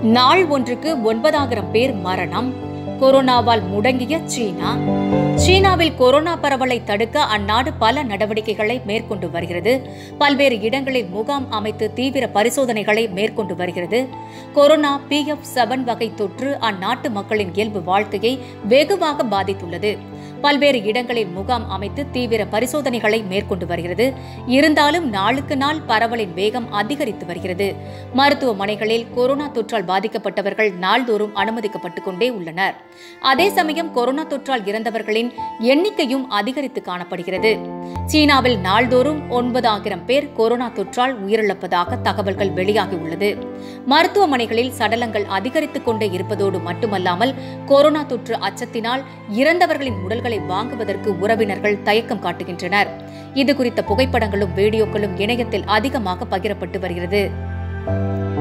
நாள் ஒன்றுக்கு ஒன்பதாயிரம் பேர் மரணம் கொரோனாவால் முடங்கிய சீனா சீனாவில் கொரோனா பரவலை தடுக்க அந்நாடு பல நடவடிக்கைகளை மேற்கொண்டு வருகிறது பல்வேறு இடங்களில் முகாம் அமைத்து தீவிர பரிசோதனைகளை மேற்கொண்டு வருகிறது கொரோனா பி எஃப் செவன் வகை தொற்று அந்நாட்டு மக்களின் இயல்பு வாழ்க்கையை வெகுவாக பாதித்துள்ளது பல்வேறு இடங்களில் முகாம் அமைத்து தீவிர பரிசோதனைகளை மேற்கொண்டு வருகிறது இருந்தாலும் நாளுக்கு நாள் பரவலின் வேகம் அதிகரித்து வருகிறது மருத்துவமனைகளில் கொரோனா தொற்றால் பாதிக்கப்பட்டவர்கள் நாள்தோறும் அனுமதிக்கப்பட்டுக் கொண்டே உள்ளனர் அதே சமயம் கொரோனா தொற்றால் இறந்தவர்களின் எண்ணிக்கையும் அதிகரித்து காணப்படுகிறது சீனாவில் நாள்தோறும் ஒன்பதாயிரம் பேர் கொரோனா தொற்றால் உயிரிழப்பதாக தகவல்கள் வெளியாகியுள்ளது மருத்துவமனைகளில் சடலங்கள் அதிகரித்துக் கொண்டே இருப்பதோடு மட்டுமல்லாமல் கொரோனா தொற்று அச்சத்தினால் இறந்தவர்களின் உடல்களை வாங்குவதற்கு உறவினர்கள் தயக்கம் காட்டுகின்றனர் இது குறித்த புகைப்படங்களும் வீடியோக்களும் இணையத்தில் அதிகமாக பகிரப்பட்டு வருகிறது